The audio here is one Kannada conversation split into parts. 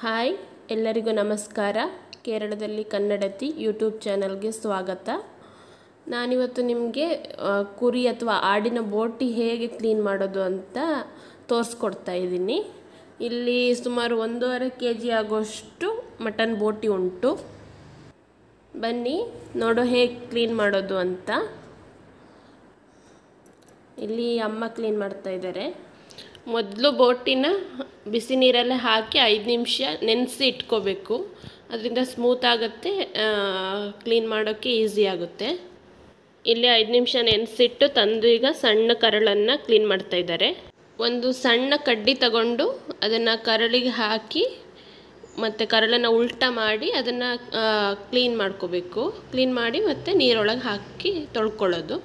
ಹಾಯ್ ಎಲ್ಲರಿಗೂ ನಮಸ್ಕಾರ ಕೇರಳದಲ್ಲಿ ಕನ್ನಡತಿ ಯೂಟ್ಯೂಬ್ ಚಾನಲ್ಗೆ ಸ್ವಾಗತ ನಾನಿವತ್ತು ನಿಮಗೆ ಆ, ಕುರಿ ಅಥವಾ ಆಡಿನ ಬೋಟಿ ಹೇಗೆ ಕ್ಲೀನ್ ಮಾಡೋದು ಅಂತ ತೋರಿಸ್ಕೊಡ್ತಾ ಇದ್ದೀನಿ ಇಲ್ಲಿ ಸುಮಾರು ಒಂದೂವರೆ ಕೆ ಜಿ ಆಗೋಷ್ಟು ಮಟನ್ ಬೋಟಿ ಉಂಟು ಬನ್ನಿ ನೋಡೋ ಹೇಗೆ ಕ್ಲೀನ್ ಮಾಡೋದು ಅಂತ ಇಲ್ಲಿ ಅಮ್ಮ ಕ್ಲೀನ್ ಮಾಡ್ತಾ ಇದ್ದಾರೆ ಮೊದಲು ಬೋಟಿನ ಬಿಸಿ ನೀರಲ್ಲೇ ಹಾಕಿ ಐದು ನಿಮಿಷ ನೆನೆಸಿ ಇಟ್ಕೋಬೇಕು ಅದರಿಂದ ಸ್ಮೂತ್ ಆಗುತ್ತೆ ಕ್ಲೀನ್ ಮಾಡೋಕ್ಕೆ ಈಸಿ ಆಗುತ್ತೆ ಇಲ್ಲಿ ಐದು ನಿಮಿಷ ನೆನೆಸಿಟ್ಟು ತಂದು ಈಗ ಸಣ್ಣ ಕರಳನ್ನು ಕ್ಲೀನ್ ಮಾಡ್ತಾ ಇದ್ದಾರೆ ಒಂದು ಸಣ್ಣ ಕಡ್ಡಿ ತಗೊಂಡು ಅದನ್ನು ಕರಳಿಗೆ ಹಾಕಿ ಮತ್ತು ಕರಳನ್ನು ಉಲ್ಟ ಮಾಡಿ ಅದನ್ನು ಕ್ಲೀನ್ ಮಾಡ್ಕೋಬೇಕು ಕ್ಲೀನ್ ಮಾಡಿ ಮತ್ತು ನೀರೊಳಗೆ ಹಾಕಿ ತೊಳ್ಕೊಳ್ಳೋದು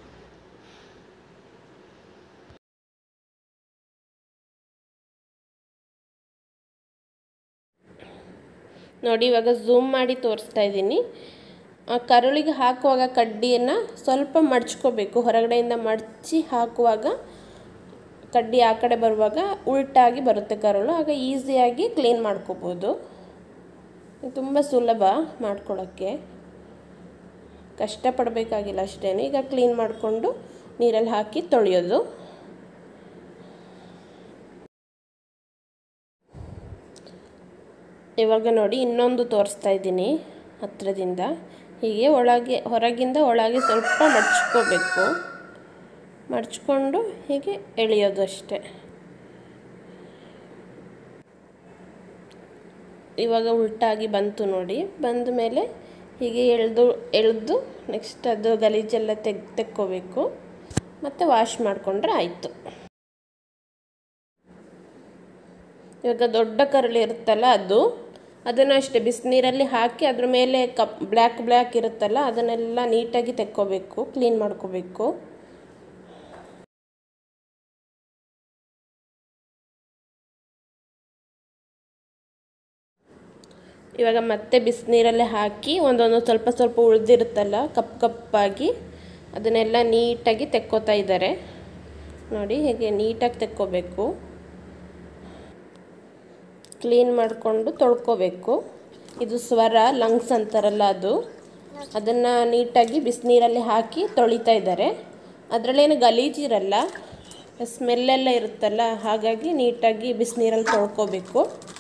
ನೋಡಿ ಇವಾಗ ಝೂಮ್ ಮಾಡಿ ತೋರಿಸ್ತಾ ಇದ್ದೀನಿ ಆ ಕರುಳಿಗೆ ಹಾಕುವಾಗ ಕಡ್ಡಿಯನ್ನು ಸ್ವಲ್ಪ ಮಡ್ಚ್ಕೋಬೇಕು ಹೊರಗಡೆಯಿಂದ ಮಡಚಿ ಹಾಕುವಾಗ ಕಡ್ಡಿ ಆ ಕಡೆ ಬರುವಾಗ ಉಲ್ಟಾಗಿ ಬರುತ್ತೆ ಕರುಳು ಆಗ ಈಸಿಯಾಗಿ ಕ್ಲೀನ್ ಮಾಡ್ಕೋಬೋದು ತುಂಬ ಸುಲಭ ಮಾಡ್ಕೊಳ್ಳೋಕ್ಕೆ ಕಷ್ಟಪಡಬೇಕಾಗಿಲ್ಲ ಅಷ್ಟೇ ಈಗ ಕ್ಲೀನ್ ಮಾಡಿಕೊಂಡು ನೀರಲ್ಲಿ ಹಾಕಿ ತೊಳೆಯೋದು ಇವಾಗ ನೋಡಿ ಇನ್ನೊಂದು ತೋರಿಸ್ತಾ ಇದ್ದೀನಿ ಹತ್ತಿರದಿಂದ ಹೀಗೆ ಒಳಗೆ ಹೊರಗಿಂದ ಒಳಗೆ ಸ್ವಲ್ಪ ಮಡ್ಚ್ಕೋಬೇಕು ಮಡ್ಚ್ಕೊಂಡು ಹೀಗೆ ಎಳೆಯೋದು ಅಷ್ಟೆ ಇವಾಗ ಉಲ್ಟಾಗಿ ಬಂತು ನೋಡಿ ಬಂದ ಮೇಲೆ ಹೀಗೆ ಎಳೆದು ಎಳೆದು ನೆಕ್ಸ್ಟ್ ಅದು ಗಲೀಜೆಲ್ಲ ತೆಗ್ ತೆಕ್ಕೋಬೇಕು ಮತ್ತು ವಾಶ್ ಮಾಡಿಕೊಂಡ್ರೆ ಆಯಿತು ಇವಾಗ ದೊಡ್ಡ ಕರಳು ಇರುತ್ತಲ್ಲ ಅದು ಅದನ್ನು ಅಷ್ಟೇ ಬಿಸಿನೀರಲ್ಲಿ ಹಾಕಿ ಅದ್ರ ಮೇಲೆ ಕಪ್ ಬ್ಲ್ಯಾಕ್ ಬ್ಲ್ಯಾಕ್ ಇರುತ್ತಲ್ಲ ಅದನ್ನೆಲ್ಲ ನೀಟಾಗಿ ತೆಕ್ಕೋಬೇಕು ಕ್ಲೀನ್ ಮಾಡ್ಕೋಬೇಕು ಇವಾಗ ಮತ್ತೆ ಬಿಸಿನೀರಲ್ಲೇ ಹಾಕಿ ಒಂದೊಂದು ಸ್ವಲ್ಪ ಸ್ವಲ್ಪ ಉಳಿದಿರುತ್ತಲ್ಲ ಕಪ್ ಕಪ್ಪಾಗಿ ಅದನ್ನೆಲ್ಲ ನೀಟಾಗಿ ತೆಕ್ಕೋತಾ ಇದ್ದಾರೆ ನೋಡಿ ಹೇಗೆ ನೀಟಾಗಿ ತೆಕ್ಕೋಬೇಕು ಕ್ಲೀನ್ ಮಾಡಿಕೊಂಡು ತೊಳ್ಕೊಬೇಕು ಇದು ಸ್ವರ ಲಂಗ್ಸ್ ಅಂತಾರಲ್ಲ ಅದು ಅದನ್ನು ನೀಟಾಗಿ ಬಿಸಿನೀರಲ್ಲಿ ಹಾಕಿ ತೊಳಿತಾ ಇದ್ದಾರೆ ಅದರಲ್ಲೇನು ಗಲೀಜಿರಲ್ಲ ಸ್ಮೆಲ್ಲೆಲ್ಲ ಇರುತ್ತಲ್ಲ ಹಾಗಾಗಿ ನೀಟಾಗಿ ಬಿಸಿನೀರಲ್ಲಿ ತೊಳ್ಕೊಬೇಕು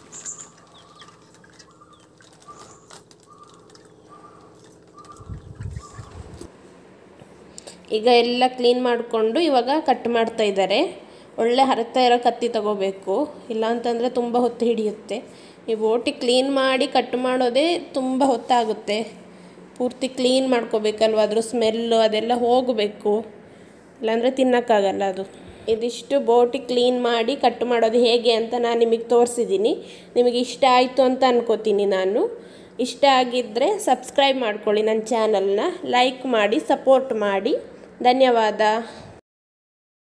ಈಗ ಎಲ್ಲ ಕ್ಲೀನ್ ಮಾಡಿಕೊಂಡು ಇವಾಗ ಕಟ್ ಮಾಡ್ತಾ ಇದ್ದಾರೆ ಒಳ್ಳೆ ಹರಿತಾ ಇರೋ ಕತ್ತಿ ತಗೋಬೇಕು ಇಲ್ಲಾಂತಂದರೆ ತುಂಬ ಹೊತ್ತು ಹಿಡಿಯುತ್ತೆ ಈ ಬೋಟಿ ಕ್ಲೀನ್ ಮಾಡಿ ಕಟ್ ಮಾಡೋದೇ ತುಂಬ ಹೊತ್ತಾಗುತ್ತೆ ಪೂರ್ತಿ ಕ್ಲೀನ್ ಮಾಡ್ಕೋಬೇಕಲ್ವ ಅದ್ರ ಸ್ಮೆಲ್ಲು ಅದೆಲ್ಲ ಹೋಗಬೇಕು ಇಲ್ಲಾಂದರೆ ತಿನ್ನೋಕ್ಕಾಗಲ್ಲ ಅದು ಇದಿಷ್ಟು ಬೋಟಿ ಕ್ಲೀನ್ ಮಾಡಿ ಕಟ್ ಮಾಡೋದು ಹೇಗೆ ಅಂತ ನಾನು ನಿಮಗೆ ತೋರಿಸಿದ್ದೀನಿ ನಿಮಗೆ ಇಷ್ಟ ಆಯಿತು ಅಂತ ಅನ್ಕೋತೀನಿ ನಾನು ಇಷ್ಟ ಆಗಿದ್ದರೆ ಸಬ್ಸ್ಕ್ರೈಬ್ ಮಾಡ್ಕೊಳ್ಳಿ ನನ್ನ ಚಾನಲ್ನ ಲೈಕ್ ಮಾಡಿ ಸಪೋರ್ಟ್ ಮಾಡಿ ಧನ್ಯವಾದ